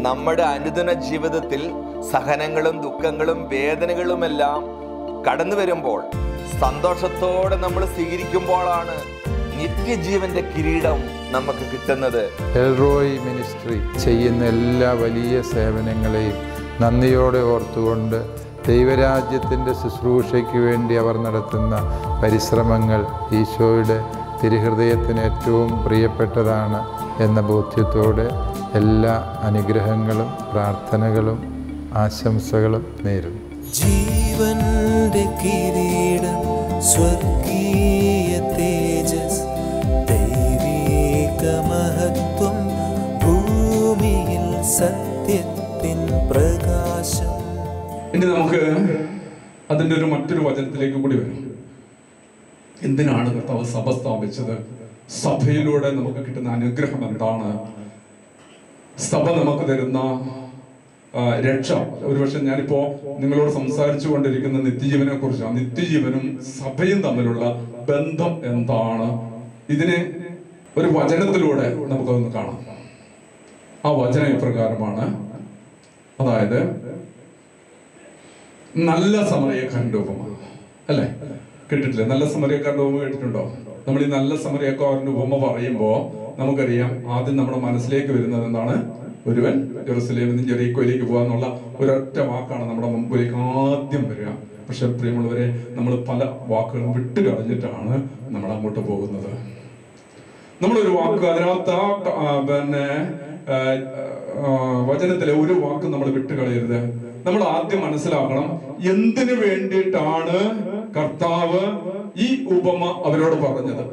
നമ്മുടെ അനുദിന ജീവിതത്തിൽ സഹനങ്ങളും ദുഃഖങ്ങളും വേദനകളുമെല്ലാം കടന്നു വരുമ്പോൾ സന്തോഷത്തോടെ നമ്മൾ സ്വീകരിക്കുമ്പോഴാണ് നിത്യജീവന്റെ കിരീടം നമുക്ക് കിട്ടുന്നത് എൽറോയ് മിനിസ്ട്രി ചെയ്യുന്ന എല്ലാ വലിയ സേവനങ്ങളെയും നന്ദിയോടെ ഓർത്തുകൊണ്ട് ദൈവരാജ്യത്തിൻ്റെ ശുശ്രൂഷയ്ക്ക് വേണ്ടി അവർ നടത്തുന്ന പരിശ്രമങ്ങൾ ഈശോയുടെ തിരുഹൃദയത്തിന് ഏറ്റവും പ്രിയപ്പെട്ടതാണ് എന്ന ബോധ്യത്തോടെ എല്ലാ അനുഗ്രഹങ്ങളും പ്രാർത്ഥനകളും ആശംസകളും നേരുന്നു ജീവന്റെ കിരീടം സ്വർഗീയ തേജസ് ദൈവീക മഹത്വം ഭൂമിയിൽ സത്യത്തിൻ പ്രകാശം ഇനി നമുക്ക് അതിൻ്റെ ഒരു മറ്റൊരു വചനത്തിലേക്ക് കൂടി വരും എന്തിനാണ് കർത്താവ് സഭ സ്ഥാപിച്ചത് സഭയിലൂടെ നമുക്ക് കിട്ടുന്ന അനുഗ്രഹം എന്താണ് സഭ നമുക്ക് തരുന്ന ആ, രക്ഷ ഒരുപക്ഷെ ഞാനിപ്പോ നിങ്ങളോട് സംസാരിച്ചു കൊണ്ടിരിക്കുന്ന നിത്യജീവനെ കുറിച്ചാണ് നിത്യജീവനും സഭയും തമ്മിലുള്ള ബന്ധം എന്താണ് ഇതിനെ ഒരു വചനത്തിലൂടെ നമുക്കതൊന്ന് കാണാം ആ വചനം ഇപ്രകാരമാണ് അതായത് നല്ല സമറിയക്കാരന്റെ ഉപമ അല്ലേ കേട്ടിട്ടില്ലേ നല്ല സമറിയക്കാരന്റെ ഉപമ കേട്ടിട്ടുണ്ടോ നമ്മൾ ഈ നല്ല സമറിയക്കാരന്റെ ഉപമ പറയുമ്പോ നമുക്കറിയാം ആദ്യം നമ്മുടെ മനസ്സിലേക്ക് വരുന്നത് എന്താണ് ഒരുവൻ ജെറുസലേമിൽ നിന്ന് ജെറീക്കോയിലേക്ക് പോകാന്നുള്ള ഒരൊറ്റ വാക്കാണ് നമ്മുടെ മുമ്പിലേക്ക് ആദ്യം വരിക പക്ഷെ പ്രിയമുള്ളവരെ നമ്മൾ പല വാക്കുകളും വിട്ടു കളഞ്ഞിട്ടാണ് നമ്മൾ അങ്ങോട്ട് പോകുന്നത് നമ്മളൊരു വാക്ക് അതിനകത്ത് ആ ക- ആ, പിന്നെ ആ, ആ, വചനത്തിലെ ഒരു വാക്ക് നമ്മൾ വിട്ടുകളയരുത് നമ്മൾ ആദ്യം മനസ്സിലാക്കണം എന്തിനു വേണ്ടിയിട്ടാണ് കർത്താവ് ഈ ഉപമ അവരോട് പറഞ്ഞത്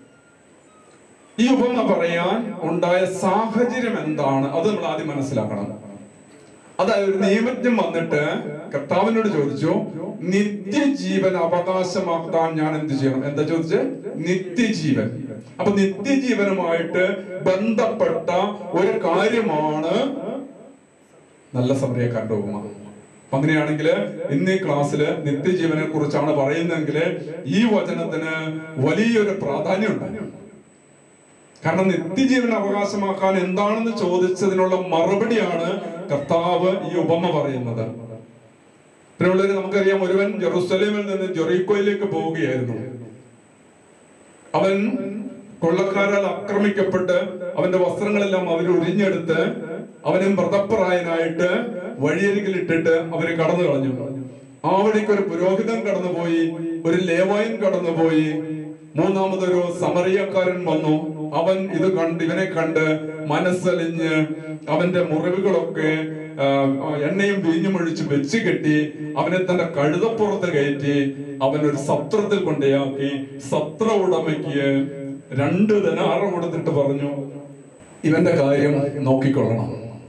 ഈ ഉപമ പറയാൻ ഉണ്ടായ സാഹചര്യം എന്താണ് അത് നമ്മൾ ആദ്യം മനസ്സിലാക്കണം അതായത് ഒരു നിയമജ്ഞൻ വന്നിട്ട് കർത്താവിനോട് ചോദിച്ചു നിത്യജീവൻ അവകാശമാക്കാൻ ഞാൻ എന്ത് ചെയ്യണം എന്താ ചോദിച്ചത് നിത്യജീവൻ അപ്പൊ നിത്യജീവനുമായിട്ട് ബന്ധപ്പെട്ട ഒരു കാര്യമാണ് നല്ല സമറിയക്കാരന്റെ ഉപമ അപ്പൊ അങ്ങനെയാണെങ്കിൽ ഇന്ന് ഈ ക്ലാസ്സിൽ നിത്യജീവനെ കുറിച്ചാണ് പറയുന്നതെങ്കിൽ ഈ വചനത്തിന് വലിയൊരു പ്രാധാന്യമുണ്ട് കാരണം നിത്യജീവൻ അവകാശമാക്കാൻ എന്താണെന്ന് ചോദിച്ചതിനുള്ള മറുപടിയാണ് കർത്താവ് ഈ ഉപമ പറയുന്നത് പിന്നെയുള്ളവര് നമുക്കറിയാം ഒരുവൻ ജെറുസലേമിൽ നിന്ന് ജെറീക്കോയിലേക്ക് പോവുകയായിരുന്നു അവൻ കൊള്ളക്കാരാൽ ആക്രമിക്കപ്പെട്ട് അവന്റെ വസ്ത്രങ്ങളെല്ലാം അവർ ഉരിഞ്ഞെടുത്ത് അവനും വ്രതപ്രായനായിട്ട് വഴിയരികിൽ ഇട്ടിട്ട് അവര് കടന്നു കളഞ്ഞു ആ വഴിക്ക് ഒരു പുരോഹിതൻ കടന്നുപോയി ഒരു ലേവായൻ കടന്നുപോയി മൂന്നാമതൊരു സമറിയക്കാരൻ വന്നു അവൻ ഇത് കണ്ട് ഇവനെ കണ്ട് മനസ്സലിഞ്ഞ് അവന്റെ മുറിവുകളൊക്കെ ആ, ആ, എണ്ണയും വീഞ്ഞും ഒഴിച്ച് വെച്ച് കെട്ടി അവനെ തന്റെ കഴുതപ്പുറത്ത് കയറ്റി അവൻ ഒരു സത്രത്തിൽ കൊണ്ടേയാക്കി സത്ര ഉടമയ്ക്ക് രണ്ട് ധനാറ കൊടുത്തിട്ട് പറഞ്ഞു ഇവന്റെ കാര്യം നോക്കിക്കൊള്ളണം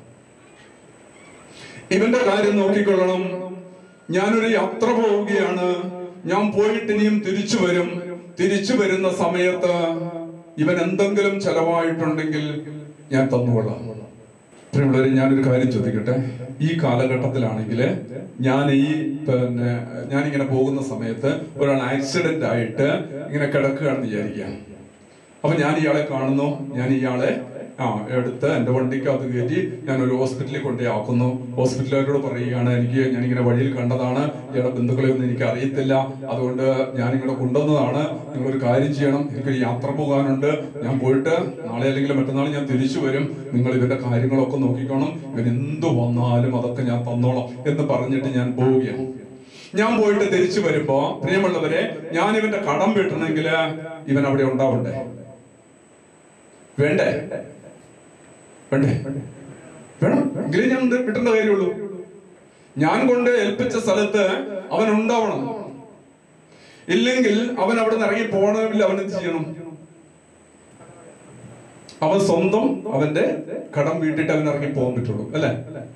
ഇവന്റെ കാര്യം നോക്കിക്കൊള്ളണം ഞാനൊരു യാത്ര പോവുകയാണ് ഞാൻ പോയിട്ട് ഇനിയും തിരിച്ചു വരും തിരിച്ചു വരുന്ന സമയത്ത് ഇവൻ എന്തെങ്കിലും ചെലവായിട്ടുണ്ടെങ്കിൽ ഞാൻ തന്നുകൊള്ളാം പ്രിയമുള്ളവരെ ഞാനൊരു കാര്യം ചോദിക്കട്ടെ ഈ കാലഘട്ടത്തിലാണെങ്കിൽ ഞാൻ ഈ പിന്നെ ഞാനിങ്ങനെ പോകുന്ന സമയത്ത് ഒരാൾ ആക്സിഡന്റ് ആയിട്ട് ഇങ്ങനെ കിടക്കുകയാണെന്ന് വിചാരിക്കാം അപ്പൊ ഞാൻ ഇയാളെ കാണുന്നു ഞാൻ ഇയാളെ ആ എടുത്ത് എന്റെ വണ്ടിക്കകത്ത് കയറ്റി ഞാൻ ഒരു ഹോസ്പിറ്റലിൽ കൊണ്ടേ ആക്കുന്നു ഹോസ്പിറ്റലുകാരോട് പറയുകയാണ് എനിക്ക് ഞാനിങ്ങനെ വഴിയിൽ കണ്ടതാണ് ഇയാളുടെ ബന്ധുക്കളെ ഒന്നും എനിക്ക് അറിയത്തില്ല അതുകൊണ്ട് ഞാനിങ്ങനെ കൊണ്ടുവന്നതാണ് നിങ്ങളൊരു കാര്യം ചെയ്യണം എനിക്കൊരു യാത്ര പോകാനുണ്ട് ഞാൻ പോയിട്ട് നാളെ അല്ലെങ്കിൽ മറ്റന്നാൾ ഞാൻ തിരിച്ചു വരും നിങ്ങൾ ഇവന്റെ കാര്യങ്ങളൊക്കെ നോക്കിക്കോണം ഇവൻ എന്തു വന്നാലും അതൊക്കെ ഞാൻ തന്നോളാം എന്ന് പറഞ്ഞിട്ട് ഞാൻ പോവുകയാണ് ഞാൻ പോയിട്ട് തിരിച്ചു വരുമ്പോ പ്രിയമുള്ളവരെ ഞാൻ ഇവന്റെ കടം വീട്ടണമെങ്കിൽ ഇവൻ അവിടെ ഉണ്ടാവണ്ടേ വേണ്ടേ വേണ്ടേ വേണം എങ്കിലേ ഞാൻ ഇത് കിട്ടേണ്ട കാര്യമുള്ളൂ ഞാൻ കൊണ്ട് ഏൽപ്പിച്ച സ്ഥലത്ത് അവൻ ഉണ്ടാവണം ഇല്ലെങ്കിൽ അവൻ അവിടെ നിന്ന് ഇറങ്ങി പോകണമെങ്കിൽ അവൻ എന്ത് ചെയ്യണം അവൻ സ്വന്തം അവന്റെ കടം വീട്ടിട്ട് അവൻ ഇറങ്ങി പോകാൻ പറ്റുള്ളൂ അല്ലെ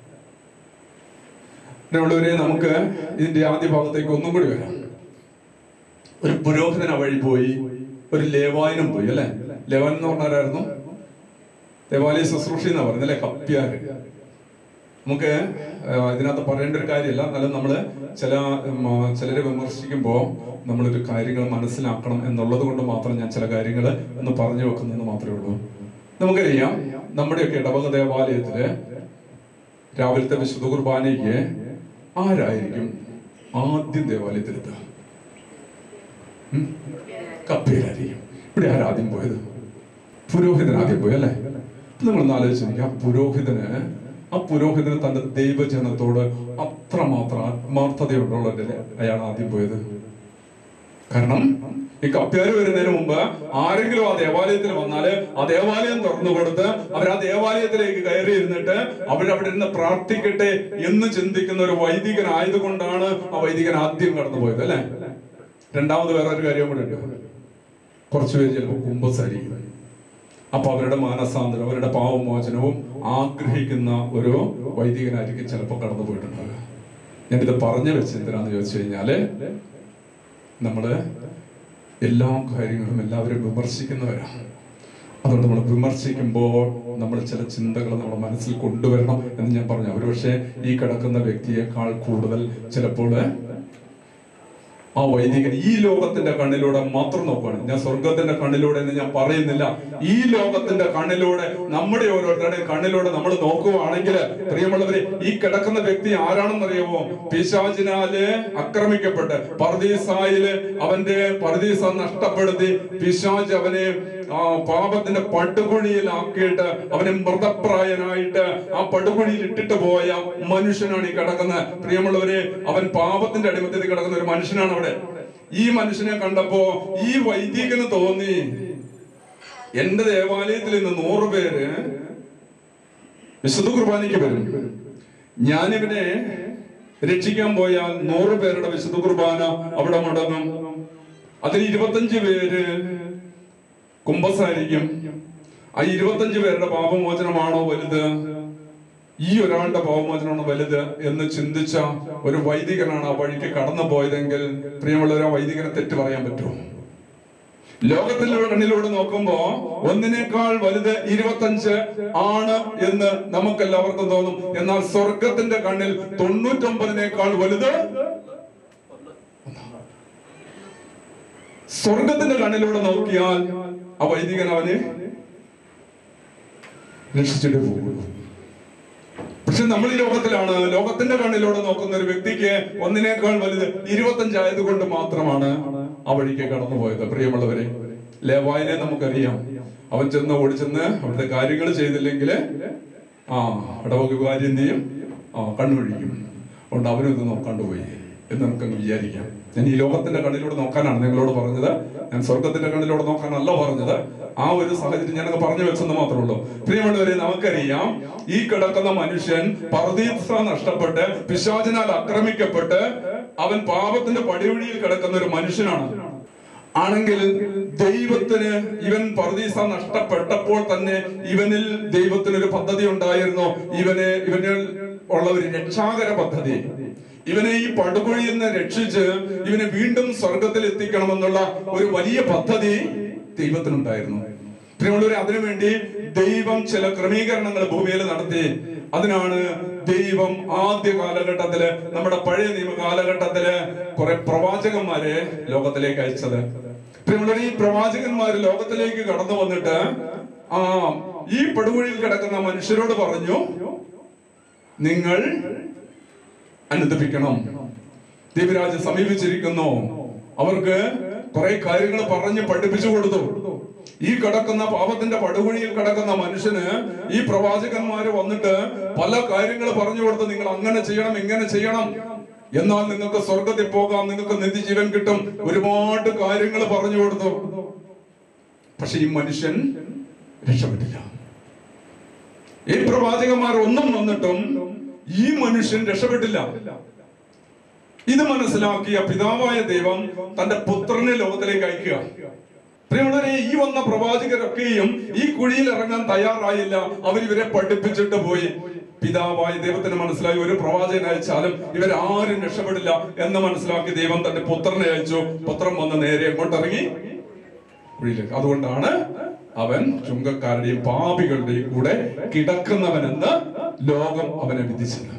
ഉള്ളവരെ നമുക്ക് ഇതിന്റെ ആദ്യ ഭാഗത്തേക്ക് ഒന്നും കൂടി വരാം ഒരു പുരോഹിതൻ ആ വഴി പോയി ഒരു ലേവായനും പോയി അല്ലെ ലേവാൻ എന്ന് പറഞ്ഞാരായിരുന്നു ദേവാലയ ശുശ്രൂഷ എന്നാ പറയുന്നത് അല്ലെ കപ്പ്യാര് നമുക്ക് ആ, ഇതിനകത്ത് പറയേണ്ട ഒരു കാര്യമല്ല എന്നാലും നമ്മള് ചില ഉം, ആ, ചിലരെ വിമർശിക്കുമ്പോ നമ്മളൊരു കാര്യങ്ങൾ മനസ്സിലാക്കണം എന്നുള്ളത് കൊണ്ട് മാത്രം ഞാൻ ചില കാര്യങ്ങൾ ഒന്ന് പറഞ്ഞു വെക്കുന്നതെന്ന് മാത്രമേ ഉള്ളൂ നമുക്കറിയാം നമ്മുടെയൊക്കെ ഇടവക ദേവാലയത്തില് രാവിലത്തെ വിശുദ്ധ കുർബാനയ്ക്ക് ആരായിരിക്കും ആദ്യം ദേവാലയത്തിലെത്തുക ഉം? കപ്പേരായിരിക്കും ഇവിടെ ആരാദ്യം പോയത് പുരോഹിതൻ ആദ്യം പോയി അല്ലേ അപ്പൊ നിങ്ങളൊന്ന് ആലോചിച്ച് നോക്കി ആ പുരോഹിതന് ആ പുരോഹിതന് തന്റെ ദൈവജനത്തോട് അത്രമാത്രം ആത്മാർത്ഥതയുള്ളവരല്ലേ അയാൾ ആദ്യം പോയത് കാരണം ഈ കപ്പ്യാര് വരുന്നതിന് മുമ്പ് ആരെങ്കിലും ആ ദേവാലയത്തിൽ വന്നാല് ആ ദേവാലയം തുറന്നു കൊടുത്ത് അവർ ആ ദേവാലയത്തിലേക്ക് കയറി ഇരുന്നിട്ട് അവരവിടെ ഇരുന്ന് പ്രാർത്ഥിക്കട്ടെ എന്ന് ചിന്തിക്കുന്ന ഒരു വൈദികൻ ആയതുകൊണ്ടാണ് ആ വൈദികൻ ആദ്യം കടന്നു പോയത് അല്ലെ രണ്ടാമത് വേറൊരു കാര്യം കൂടെ ഉണ്ട് കുറച്ചു പേര് ചിലപ്പോൾ കുമ്പസാരിക്കും അപ്പൊ അവരുടെ മാനസാന്തരം അവരുടെ പാവമോചനവും ആഗ്രഹിക്കുന്ന ഒരു വൈദികനായിരിക്കും ചിലപ്പോൾ കടന്നു പോയിട്ടുണ്ടാവുക ഞാനിത് പറഞ്ഞു വെച്ച് എന്തിനാന്ന് ചോദിച്ചു കഴിഞ്ഞാല് നമ്മള് എല്ലാ കാര്യങ്ങളും എല്ലാവരും വിമർശിക്കുന്നവരാണ് അതുകൊണ്ട് നമ്മൾ വിമർശിക്കുമ്പോൾ നമ്മൾ ചില ചിന്തകൾ നമ്മുടെ മനസ്സിൽ കൊണ്ടുവരണം എന്ന് ഞാൻ പറഞ്ഞു ഒരുപക്ഷെ ഈ കിടക്കുന്ന വ്യക്തിയേക്കാൾ കൂടുതൽ ചിലപ്പോൾ ആ വൈദികൻ ഈ ലോകത്തിന്റെ കണ്ണിലൂടെ മാത്രം നോക്കുകയാണ് ഞാൻ സ്വർഗത്തിന്റെ കണ്ണിലൂടെ എന്ന് ഞാൻ പറയുന്നില്ല ഈ ലോകത്തിന്റെ കണ്ണിലൂടെ നമ്മുടെ ഓരോരുത്തരുടെയും കണ്ണിലൂടെ നമ്മൾ നോക്കുവാണെങ്കിൽ പ്രിയമുള്ളവരെ ഈ കിടക്കുന്ന വ്യക്തി ആരാണെന്നറിയാമോ പിശാചിനാല് ആക്രമിക്കപ്പെട്ട് പർദീസായില് അവന്റെ പർദീസ നഷ്ടപ്പെടുത്തി പിശാജ് അവനെ ആ പാപത്തിന്റെ പടുകുഴിയിലാക്കിയിട്ട് അവനെ മൃതപ്രായനായിട്ട് ആ പടുകുഴിയിൽ ഇട്ടിട്ട് പോയ മനുഷ്യനാണ് ഈ കിടക്കുന്നത് പ്രിയമുള്ളവരെ അവൻ പാപത്തിന്റെ അടിമത്തിൽ കിടക്കുന്ന ഒരു മനുഷ്യനാണ് അവിടെ ഈ മനുഷ്യനെ കണ്ടപ്പോ ഈ വൈദികന് തോന്നി എന്റെ ദേവാലയത്തിൽ ഇന്ന് നൂറ് പേര് വിശുദ്ധ കുർബാനയ്ക്ക് വരും ഞാനിവനെ രക്ഷിക്കാൻ പോയാൽ നൂറ് പേരുടെ വിശുദ്ധ കുർബാന അവിടെ മുടങ്ങും അതിൽ ഇരുപത്തഞ്ച് പേര് കുംഭസാരിക്കും ആ ഇരുപത്തഞ്ച് പേരുടെ പാപമോചനമാണോ വലുത് ഈ ഒരാളുടെ പാപമോചനമാണോ വലുത് എന്ന് ചിന്തിച്ച ഒരു വൈദികനാണ് ആ വഴിക്ക് കടന്നു പോയതെങ്കിൽ പ്രിയമുള്ളവർ ആ വൈദികനെ തെറ്റ് പറയാൻ പറ്റുമോ ലോകത്തിലുള്ള കണ്ണിലൂടെ നോക്കുമ്പോ ഒന്നിനേക്കാൾ വലുത് ഇരുപത്തഞ്ച് ആണ് എന്ന് നമുക്കെല്ലാവർക്കും തോന്നും എന്നാൽ സ്വർഗത്തിന്റെ കണ്ണിൽ തൊണ്ണൂറ്റൊമ്പതിനേക്കാൾ വലുത് സ്വർഗത്തിന്റെ കണ്ണിലൂടെ നോക്കിയാൽ ആ വൈദികൻ അവന് രക്ഷിച്ചിട്ട് പോകുള്ളൂ പക്ഷെ നമ്മൾ ഈ ലോകത്തിലാണ് ലോകത്തിന്റെ കണ്ണിലൂടെ നോക്കുന്ന ഒരു വ്യക്തിക്ക് ഒന്നിനേക്കാൾ വലുത് ഇരുപത്തഞ്ചായത് കൊണ്ട് മാത്രമാണ് ആ വഴിക്ക് കടന്നുപോയത് പ്രിയമുള്ളവരെ ലേവായനെ നമുക്കറിയാം അവൻ ചെന്ന് ഓടിച്ചെന്ന് അവിടുത്തെ കാര്യങ്ങൾ ചെയ്തില്ലെങ്കിൽ ആ ഇടവകുകാരി എന്ത് ചെയ്യും ആ കണ്ണുപിഴിക്കും അതുകൊണ്ട് അവനും ഇത് നോക്കാണ്ട് പോയി എന്ന് നമുക്കങ്ങ് വിചാരിക്കാം ഞാൻ ഈ ലോകത്തിന്റെ കണ്ണിലൂടെ നോക്കാനാണ് നിങ്ങളോട് പറഞ്ഞത് ഞാൻ സ്വർഗത്തിന്റെ കണ്ണിലൂടെ നോക്കാനല്ല പറഞ്ഞത് ആ ഒരു സാഹചര്യം ഞാനങ്ങ് പറഞ്ഞു വെച്ചെന്ന് മാത്രമേ ഉള്ളൂ പ്രിയമുള്ളവരെ നമുക്കറിയാം ഈ കിടക്കുന്ന മനുഷ്യൻ പർദീസ നഷ്ടപ്പെട്ട് പിശാചിനാൽ ആക്രമിക്കപ്പെട്ട് അവൻ പാപത്തിന്റെ പടിവഴിയിൽ കിടക്കുന്ന ഒരു മനുഷ്യനാണ് ആണെങ്കിൽ ദൈവത്തിന് ഇവൻ പർദീസ നഷ്ടപ്പെട്ടപ്പോൾ തന്നെ ഇവനിൽ ദൈവത്തിന് ഒരു പദ്ധതി ഉണ്ടായിരുന്നു ഇവന് ഇവനിൽ ഉള്ള ഒരു രക്ഷാകര പദ്ധതി ഇവനെ ഈ പടുകുഴിയിൽ നിന്ന് രക്ഷിച്ച് ഇവനെ വീണ്ടും സ്വർഗത്തിൽ എത്തിക്കണമെന്നുള്ള ഒരു വലിയ പദ്ധതി ദൈവത്തിനുണ്ടായിരുന്നു പ്രിയമുള്ളവരെ അതിനുവേണ്ടി ദൈവം ചില ക്രമീകരണങ്ങൾ ഭൂമിയിൽ നടത്തി അതിനാണ് ദൈവം ആദ്യ കാലഘട്ടത്തില് നമ്മുടെ പഴയ നിയമ കാലഘട്ടത്തില് കുറെ പ്രവാചകന്മാരെ ലോകത്തിലേക്ക് അയച്ചത് പ്രിയമുള്ളവരെ ഈ പ്രവാചകന്മാര് ലോകത്തിലേക്ക് കടന്നു വന്നിട്ട് ആ ഈ പടുകുഴിയിൽ കിടക്കുന്ന മനുഷ്യരോട് പറഞ്ഞു നിങ്ങൾ അനുദപിക്കണം ദൈവരാജ് സമീപിച്ചിരിക്കുന്നു അവർക്ക് കുറെ കാര്യങ്ങൾ പറഞ്ഞ് പഠിപ്പിച്ചു കൊടുത്തു ഈ കിടക്കുന്ന പാപത്തിന്റെ പടുകുഴിയിൽ കിടക്കുന്ന മനുഷ്യന് ഈ പ്രവാചകന്മാര് വന്നിട്ട് പല കാര്യങ്ങൾ പറഞ്ഞു കൊടുത്ത് നിങ്ങൾ അങ്ങനെ ചെയ്യണം ഇങ്ങനെ ചെയ്യണം എന്നാൽ നിങ്ങൾക്ക് സ്വർഗത്തിൽ പോകാം നിങ്ങൾക്ക് നിത്യജീവൻ കിട്ടും ഒരുപാട് കാര്യങ്ങൾ പറഞ്ഞു കൊടുത്തു പക്ഷെ ഈ മനുഷ്യൻ രക്ഷപ്പെട്ടില്ല ഈ പ്രവാചകന്മാർ ഒന്നും വന്നിട്ടും ഈ മനുഷ്യൻ രക്ഷപ്പെട്ടില്ല ഇത് മനസ്സിലാക്കിയ പിതാവായ ദൈവം തന്റെ പുത്രനെ ലോകത്തിലേക്ക് അയക്കുക പ്രിയമുള്ളവരെ ഈ വന്ന പ്രവാചകരൊക്കെയും ഈ കുഴിയിൽ ഇറങ്ങാൻ തയ്യാറായില്ല അവരിവരെ പഠിപ്പിച്ചിട്ട് പോയി പിതാവായ ദൈവത്തിന് മനസ്സിലായി ഒരു പ്രവാചകൻ അയച്ചാലും ഇവരാരും രക്ഷപ്പെടില്ല എന്ന് മനസ്സിലാക്കി ദൈവം തന്റെ പുത്രനെ അയച്ചു പുത്രൻ വന്ന് നേരെ എങ്ങോട്ടിറങ്ങി കുഴിയിലേക്ക് അതുകൊണ്ടാണ് അവൻ ചുങ്കക്കാരുടെയും പാപികളുടെയും കൂടെ കിടക്കുന്നവനെന്ന് ലോകം അവനെ വിധിച്ചത്